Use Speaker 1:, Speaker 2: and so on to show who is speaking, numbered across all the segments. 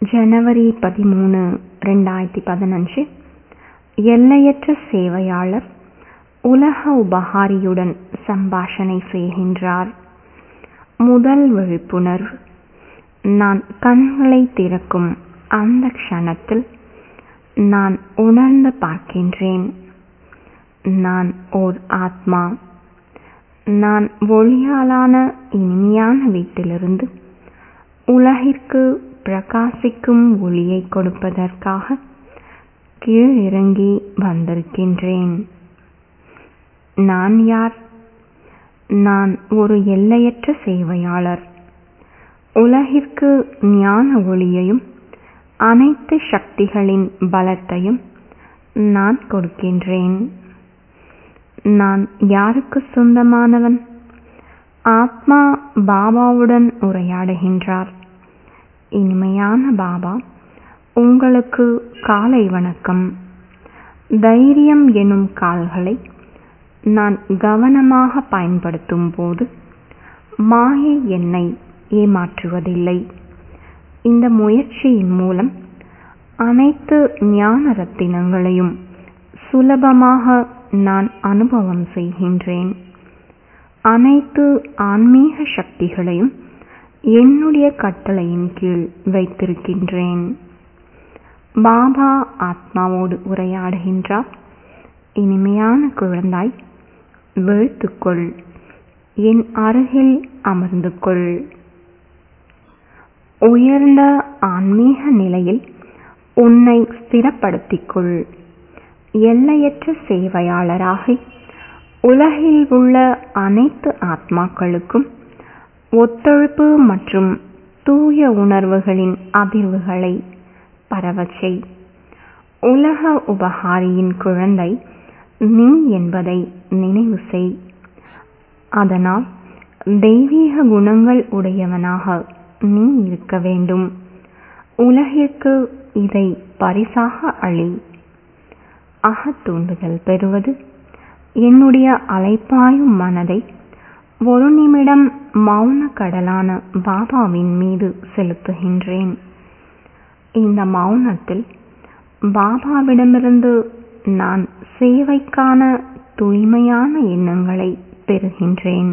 Speaker 1: ஜனவரி பதிமூணு ரெண்டாயிரத்தி பதினஞ்சு எல்லையற்ற சேவையாளர் உலக உபகாரியுடன் சம்பாஷணை செய்கின்றார் முதல் விழிப்புணர்வு நான் கண்களை திறக்கும் அந்த க்ஷணத்தில் நான் உணர்ந்து பார்க்கின்றேன் நான் ஓர் ஆத்மா நான் ஒளியாலான இனிமையான வீட்டிலிருந்து உலகிற்கு பிரகாசிக்கும் ஒளியை கொடுப்பதற்காக கீழிறங்கி வந்திருக்கின்றேன் நான் யார் நான் ஒரு எல்லையற்ற சேவையாளர் உலகிற்கு ஞான ஒளியையும் அனைத்து சக்திகளின் பலத்தையும் நான் கொடுக்கின்றேன் நான் யாருக்கு சொந்தமானவன் ஆத்மா பாபாவுடன் உரையாடுகின்றார் இனிமையான பாபா உங்களுக்கு காலை வணக்கம் தைரியம் எனும் கால்களை நான் கவனமாக பயன்படுத்தும் போது மாயை என்னை ஏமாற்றுவதில்லை இந்த முயற்சியின் மூலம் அனைத்து ஞான ரத்தினங்களையும் சுலபமாக நான் அனுபவம் செய்கின்றேன் அனைத்து ஆன்மீக சக்திகளையும் என்னுடைய கட்டளையின் கீழ் வைத்திருக்கின்றேன் பாபா ஆத்மாவோடு உரையாடுகின்றார் இனிமையான குழந்தாய் விழுத்துக்கொள் என் அருகில் அமர்ந்து கொள் உயர்ந்த ஆன்மீக நிலையில் உன்னை ஸ்திரப்படுத்திக் கொள் எல்லையற்ற சேவையாளராக உலகில் உள்ள அனைத்து ஆத்மாக்களுக்கும் ஒத்துழைப்பு மற்றும் தூய உணர்வுகளின் அதிர்வுகளை பரவச் உலக உபகாரியின் குழந்தை நீ என்பதை நினைவு செய் அதனால் தெய்வீக குணங்கள் உடையவனாக நீ இருக்க வேண்டும் உலகிற்கு இதை பரிசாக அழி அகத்தூண்டுதல் பெறுவது என்னுடைய அலைப்பாயும் மனதை ஒரு நிமிடம் மௌன கடலான பாபாவின் மீது செலுத்துகின்றேன் இந்த மௌனத்தில் பாபாவிடமிருந்து நான் சேவைக்கான தூய்மையான எண்ணங்களை பெறுகின்றேன்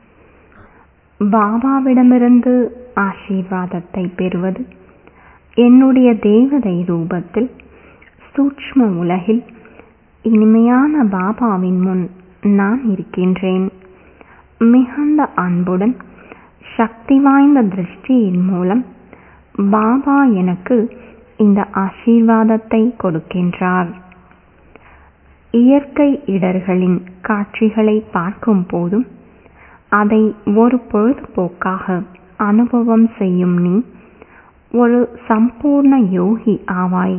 Speaker 1: பாபாவிடமிருந்து ஆசீர்வாதத்தை பெறுவது என்னுடைய தேவதை ரூபத்தில் சூட்ச்ம உலகில் இனிமையான பாபாவின் முன் நான் இருக்கின்றேன் மிகுந்த அன்புடன் சக்தி வாய்ந்த திருஷ்டியின் மூலம் பாபா எனக்கு இந்த ஆசீர்வாதத்தை கொடுக்கின்றார் இயற்கை இடர்களின் காட்சிகளை பார்க்கும் போதும் அதை ஒரு பொழுதுபோக்காக அனுபவம் செய்யும் நீ ஒரு சம்பூர்ண யோகி ஆவாய்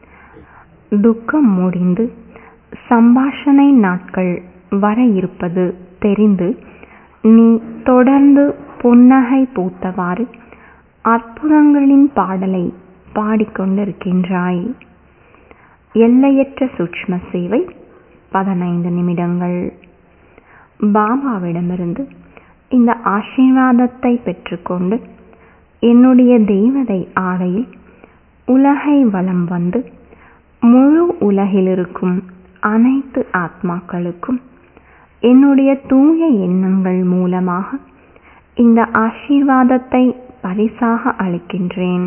Speaker 1: துக்கம் முடிந்து சம்பாஷணை நாட்கள் வர இருப்பது தெரிந்து நீ தொடர்ந்து புன்னகை பூத்தவாறு அற்புதங்களின் பாடலை பாடிக்கொண்டிருக்கின்றாய் எல்லையற்ற சூட்ச்ம சேவை பதினைந்து நிமிடங்கள் பாபாவிடமிருந்து இந்த ஆசீர்வாதத்தை பெற்றுக்கொண்டு என்னுடைய தெய்வதை ஆடையில் உலகை வலம் வந்து முழு உலகில் இருக்கும் அனைத்து ஆத்மாக்களுக்கும் என்னுடைய தூய எண்ணங்கள் மூலமாக இந்த ஆசீர்வாதத்தை பரிசாக அளிக்கின்றேன்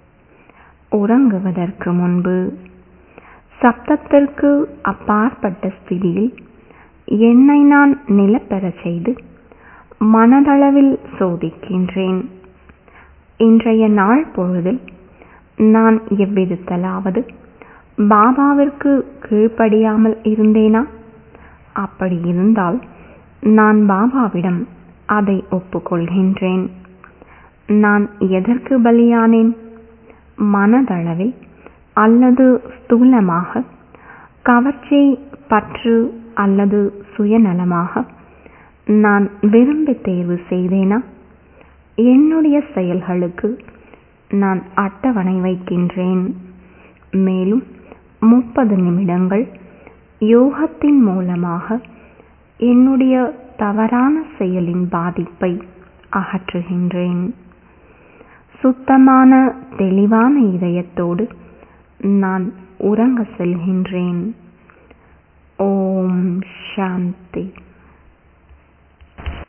Speaker 1: உறங்குவதற்கு முன்பு சப்தத்திற்கு அப்பாற்பட்ட ஸ்திதியில் என்னை நான் நிலப்பெறச் செய்து மனதளவில் சோதிக்கின்றேன் இன்றைய நாள் பொழுதில் நான் எவ்விதத்தலாவது பாபாவிற்கு கீழ்ப்படியாமல் இருந்தேனா அப்படி இருந்தால் நான் பாபாவிடம் அதை ஒப்புக்கொள்கின்றேன் நான் எதற்கு பலியானேன் மனதளவில் அல்லது ஸ்தூலமாக கவர்ச்சி பற்று அல்லது சுயநலமாக நான் விரும்பி தேர்வு செய்தேனா என்னுடைய செயல்களுக்கு நான் அட்டவணை வைக்கின்றேன் மேலும் முப்பது நிமிடங்கள் யோகத்தின் மூலமாக என்னுடைய தவறான செயலின் பாதிப்பை அகற்றுகின்றேன் சுத்தமான தெளிவான இதயத்தோடு நான் உறங்க செல்கின்றேன் ஓம் சாந்தி